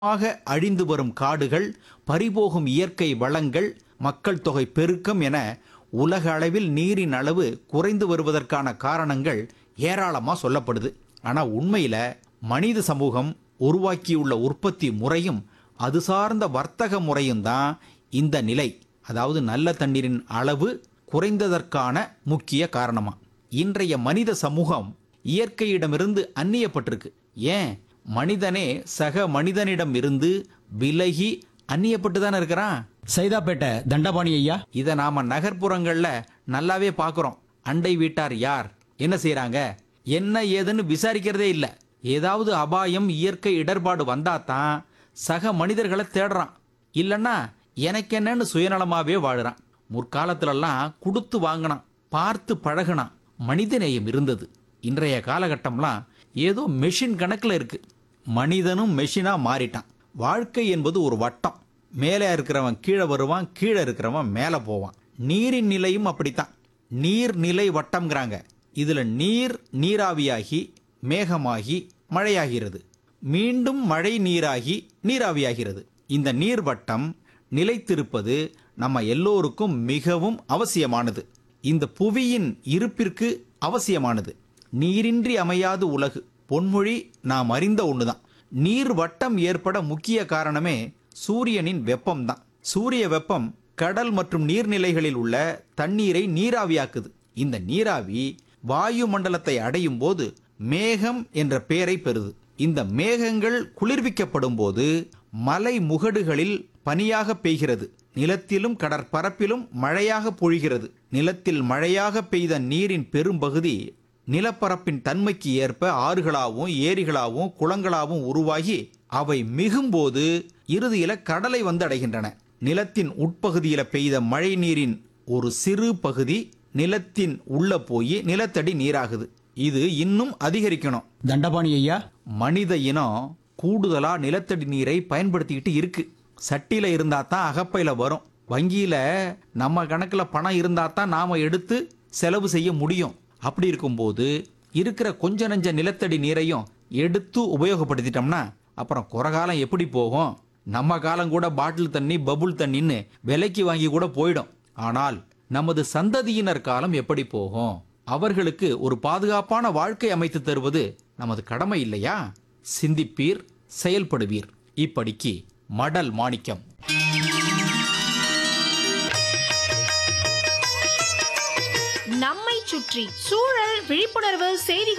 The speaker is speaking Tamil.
ஆக அழிந்து வரும் காடுகள் பறிபோகும் இயற்கை வளங்கள் மக்கள் தொகை பெருக்கம் என உலக அளவில் நீரின் அளவு குறைந்து வருவதற்கான காரணங்கள் ஏராளமா சொல்லப்படுது ஆனா உண்மையில மனித சமூகம் உருவாக்கியுள்ள உற்பத்தி முறையும் அது சார்ந்த வர்த்தக முறையும் தான் இந்த நிலை அதாவது நல்ல தண்ணீரின் அளவு குறைந்ததற்கான முக்கிய காரணமா இன்றைய மனித சமூகம் இயற்கையிடமிருந்து அந்நியப்பட்டிருக்கு ஏன் மனிதனே சக மனிதனிடம் இருந்து விலகி அந்நியப்பட்டு தானே இருக்கிறான் சைதாப்பேட்டை தண்டபாணி ஐயா இதை நாம நகர்ப்புறங்கள்ல நல்லாவே பார்க்குறோம் அண்டை வீட்டார் யார் என்ன செய்றாங்க என்ன ஏதுன்னு விசாரிக்கிறதே இல்ல ஏதாவது அபாயம் இயற்கை இடர்பாடு வந்தா தான் சக மனிதர்களை தேடுறான் இல்லைன்னா எனக்கு என்னன்னு சுயநலமாவே வாழுறான் முற்காலத்துலலாம் கொடுத்து வாங்கினான் பார்த்து பழகுனான் மனிதநேயம் இருந்தது இன்றைய காலகட்டம்லாம் ஏதோ மெஷின் கணக்கில் இருக்கு மனிதனும் மெஷினா மாறிட்டான் வாழ்க்கை என்பது ஒரு வட்டம் மேலே இருக்கிறவன் கீழே வருவான் கீழே இருக்கிறவன் மேலே போவான் நீரின் நிலையும் அப்படித்தான் நீர்நிலை வட்டம்ங்கிறாங்க இதுல நீர் நீராவியாகி மேகமாகி மழையாகிறது மீண்டும் மழை நீராகி நீராவியாகிறது இந்த நீர் வட்டம் நிலைத்திருப்பது நம்ம எல்லோருக்கும் மிகவும் அவசியமானது இந்த புவியின் இருப்பிற்கு அவசியமானது நீரின்றி அமையாது உலகு பொன்மொழி நாம் அறிந்த ஒண்ணுதான் நீர் வட்டம் ஏற்பட முக்கிய காரணமே சூரியனின் வெப்பம்தான் சூரிய வெப்பம் கடல் மற்றும் நீர்நிலைகளில் உள்ள தண்ணீரை நீராவியாக்குது இந்த நீராவி வாயு மண்டலத்தை அடையும் போது மேகம் என்ற பெயரை பெறுது இந்த மேகங்கள் குளிர்விக்கப்படும் போது மலை முகடுகளில் பனியாக பெய்கிறது நிலத்திலும் கடற்பரப்பிலும் மழையாக பொழிகிறது நிலத்தில் மழையாக பெய்த நீரின் பெரும்பகுதி நிலப்பரப்பின் தன்மைக்கு ஏற்ப ஆறுகளாகவும் ஏரிகளாகவும் குளங்களாகவும் உருவாகி அவை மிகும்போது இறுதியில கடலை வந்து அடைகின்றன நிலத்தின் உட்பகுதியில பெய்த மழை நீரின் ஒரு சிறு பகுதி நிலத்தின் உள்ள போய் நிலத்தடி நீராகுது இது இன்னும் அதிகரிக்கணும் தண்டபாணி ஐயா மனித இனம் கூடுதலா நிலத்தடி நீரை பயன்படுத்திக்கிட்டு இருக்கு சட்டியில இருந்தா தான் அகப்பையில வரும் வங்கியில நம்ம கணக்குல பணம் இருந்தா தான் நாம எடுத்து செலவு செய்ய முடியும் அப்படி இருக்கும்போது இருக்கிற கொஞ்ச நஞ்ச நிலத்தடி நீரையும் எடுத்து உபயோகப்படுத்திட்டோம்னா அப்புறம் குறகாலம் எப்படி போகும் நம்ம காலம் கூட பாட்டில் தண்ணி பபுள் தண்ணின்னு விலைக்கு வாங்கி கூட போயிடும் ஆனால் நமது சந்ததியினர் காலம் எப்படி போகும் அவர்களுக்கு ஒரு பாதுகாப்பான வாழ்க்கை அமைத்து தருவது நமது கடமை இல்லையா சிந்திப்பீர் செயல்படுவீர் இப்படிக்கு மடல் மாணிக்கம் நம்மை சுற்றி சூழல் விழிப்புணர்வு செய்திகள்